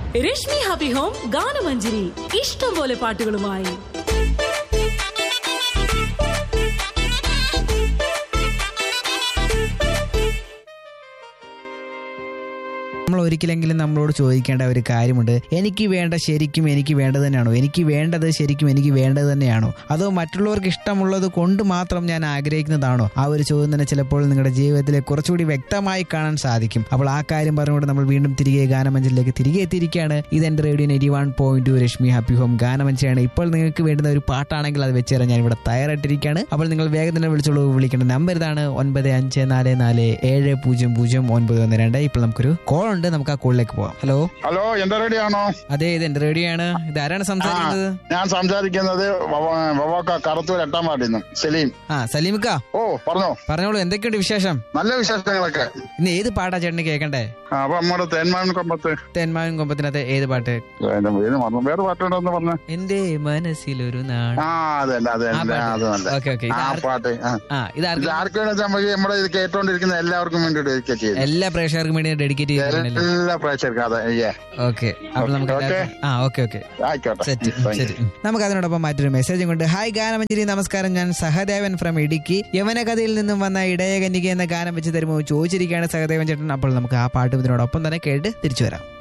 Rashmi happy home ഗാനമഞ്ജരി ഇഷ്ടം പോലെ പാട്ടുകളുമായി നമ്മൾ ഒരിക്കലെങ്കിലും നമ്മളോട് ചോദിക്കേണ്ട ഒരു കാര്യമുണ്ട് എനിക്ക് വേണ്ട ശരിക്കും എനിക്ക് വേണ്ടത് തന്നെയാണോ എനിക്ക് വേണ്ടത് ശരിക്കും എനിക്ക് വേണ്ടത് തന്നെയാണോ അതോ മറ്റുള്ളവർക്ക് ഇഷ്ടമുള്ളത് കൊണ്ട് മാത്രം ഞാൻ ആഗ്രഹിക്കുന്നതാണോ ആ ഒരു ചോദ്യം തന്നെ ചിലപ്പോൾ നിങ്ങളുടെ ജീവിതത്തിലെ കുറച്ചുകൂടി വ്യക്തമായി കാണാൻ സാധിക്കും അപ്പോൾ ആ കാര്യം പറഞ്ഞുകൊണ്ട് നമ്മൾ വീണ്ടും തിരികെ ഗാനമഞ്ചലിലേക്ക് തിരികെ എത്തിയിരിക്കുകയാണ് ഇത് എന്റെ radio eighty one point two Rashmi happy home ഗാനമഞ്ചയാണ് ഇപ്പോൾ നിങ്ങൾക്ക് വേണ്ടുന്ന ഒരു പാട്ടാണെങ്കിൽ അത് വെച്ച് തരാൻ ഞാൻ ഇവിടെ തയ്യാറായിട്ടിരിക്കുകയാണ് അപ്പോൾ നിങ്ങൾ വേഗം തന്നെ വിളിച്ചോളൂ വിളിക്കേണ്ട നമ്പർ ഇതാണ് ഒൻപത് അഞ്ച് നാല് നാല് ഏഴ് പൂജ്യം പൂജ്യം ഒൻപത് ഒന്ന് രണ്ട് ഇപ്പോൾ നമുക്കൊരു കോൾ ഉണ്ട് നമുക്ക് ആ കോളിലേക്ക് പോവാം ഹലോ ഹലോ എന്താ റെഡിയാണോ അതെ ഇത് എന്റെ റേഡിയോ ആണ് ഇത് ആരാണ് സംസാരിക്കുന്നത് ഞാൻ സംസാരിക്കുന്നത് വവ- വവാക്ക കറുത്തൂർ എട്ടാം വാർഡിൽ നിന്ന് സലീം ആ സലീമിക്ക ഓ പറഞ്ഞോ പറഞ്ഞോളൂ എന്തൊക്കെയുണ്ട് വിശേഷം നല്ല വിശേഷങ്ങളൊക്കെ ഇന്ന് ഏത് പാട്ടാ ചേട്ടന് കേൾക്കണ്ടേ ആ, അപ്പൊ നമ്മുടെ തേന്മാവിൻ കൊമ്പത്ത് തെന്മാവിൻ കൊമ്പത്തിനകത്ത് ഏത് പാട്ട് അതിന്റെ പേര് മറന്നു വേറെ പാട്ടുണ്ടോന്ന് പറഞ്ഞ എന്റെ മനസ്സിലൊരു നാട് ആ അതല്ല അത് ആ തന്നെ പാട്ട്. അത് നല്ല ഓക്കെ ഓക്കെ ആ പാട്ട് ആ. ആ ഇത് ഇത് ആർക്ക് ആർക്ക് വേണ്ടി നമുക്ക് നമ്മുടെ ഇത് കേട്ടോണ്ടിരിക്കുന്ന എല്ലാവർക്കും വേണ്ടി ഡെഡിക്കേറ്റ് ചെയ്തു എല്ലാ പ്രേക്ഷകർക്കും വേണ്ടി ഡെഡിക്കേറ്റ് ചെയ്തിട്ടുണ്ടല്ലേ എല്ലാ പ്രേക്ഷകർക്കും അതെ ഏ ഓക്കെ അപ്പൊ നമുക്ക് ഓക്കെ. എല്ലാവർക്കും- ആ ഓക്കെ ഓക്കെ ആയിക്കോട്ടെ സെറ്റ് ഉം, thank you. ശരി ഉം. നമുക്ക് അതിനോടൊപ്പം മറ്റൊരു മെസ്സേജും കൊണ്ട് ഹായ് ഗാനമഞ്ജരി നമസ്കാരം ഞാൻ സഹദേവൻ ഫ്രം ഇടുക്കി യവന കഥയിൽ നിന്നും വന്ന ഇടയകന്യക എന്ന ഗാനം വെച്ച് തരുമോ ചോദിച്ചിരിക്കുകയാണ് സഹദേവൻ ചേട്ടൻ അപ്പോൾ നമുക്ക് ആ പാട്ടും ഇതിനോടൊപ്പം തന്നെ കേട്ട് തിരിച്ചു വരാം